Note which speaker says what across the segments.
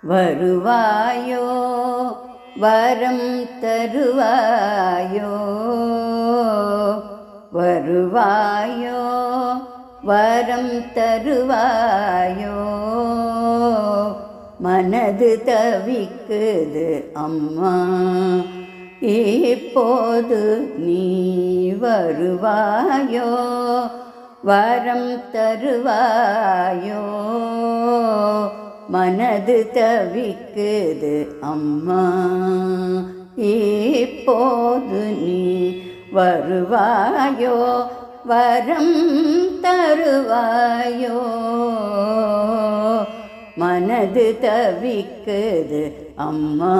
Speaker 1: வருவாயோ வரம் தருவாயோ வருவாயோ வரம் தருவாயோ மனது தவிக்குது அம்மா இப்போது நீ வருவாயோ வரம் தருவாயோ மனது தவிக்குது அம்மா இப்போது நீ வருவாயோ வரம் தருவாயோ மனது தவிக்குது அம்மா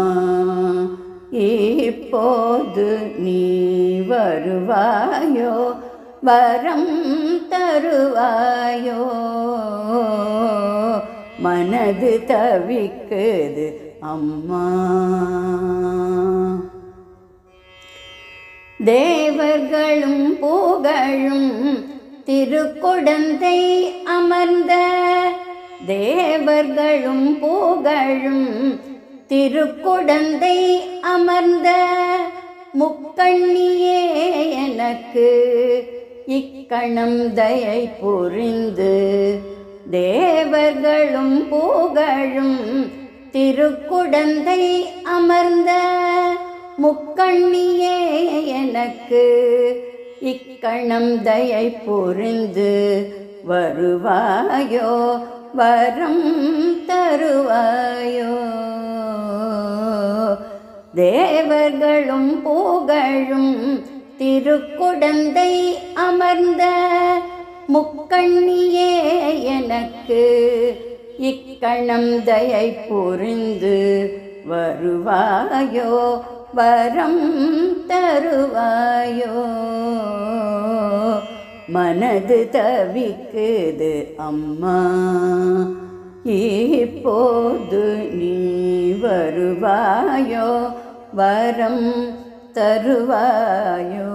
Speaker 1: இப்போது நீ வருவாயோ வரம் தருவாயோ மனது தவிக்குது அம்மா தேவர்களும் புகழும் திருக்குடந்தை அமர்ந்த தேவர்களும் புகழும் திருக்குடந்தை அமர்ந்த முக்கண்ணியே எனக்கு இக்கணம் தயை புரிந்து தேவர்களும் புகழும் திருக்குடந்தை அமர்ந்த முக்கண்ணியே எனக்கு இக்கணம் தயை புரிந்து வருவாயோ வரம் தருவாயோ தேவர்களும் புகழும் திருக்குடந்தை அமர்ந்த முக்கண்ணியே எனக்கு இக்கணம் தயை புரிந்து வருவாயோ வரம் தருவாயோ மனது தவிக்குது அம்மா இப்போது நீ வருவாயோ வரம் தருவாயோ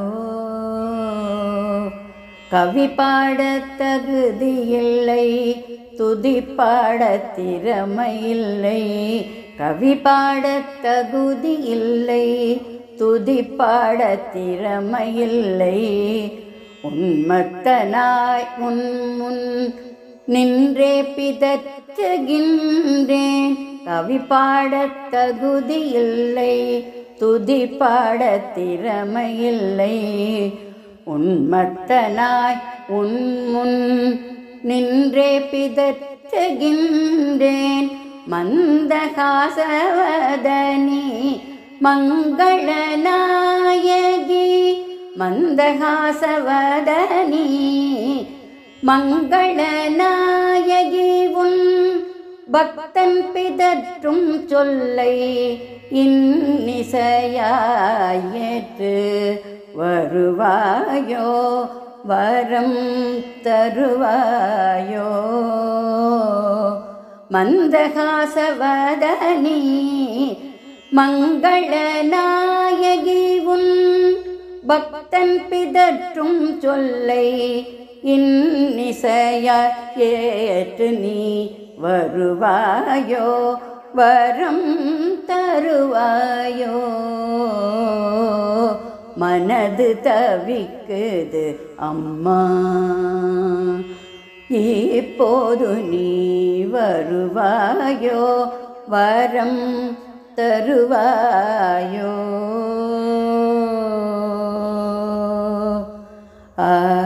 Speaker 1: கவி பாட தகுதியில்லை துதி பாட திறமையில்லை கவி பாட தகுதி இல்லை துதி பாட திறமையில்லை உன்மத்தனாய் உன் முன் நின்றே பிதற்றுகின்றேன் கவி பாட தகுதி இல்லை துதி பாட திறமையில்லை உன்மத்தனாய் உன் முன் நின்றே பிதற்றுகின்றேன் மந்தகாசவதனி மங்களநாயகி மந்தகாசவதனி மங்களநாயகி உன் பக்தன் பிதற்றும் சொல்லை இன்னிசையாயேற்று வருவாயோ வரம் தருவாயோ மந்தகாசவதனி மங்களநாயகி உன் பக்தன் பிதற்றும் சொல்லை இன்னிசைய ஏற்று நீ வருவாயோ வரம் தருவாயோ மனது தவிக்குது அம்மா இப்போது நீ வருவாயோ வரம் தருவாயோ ஆ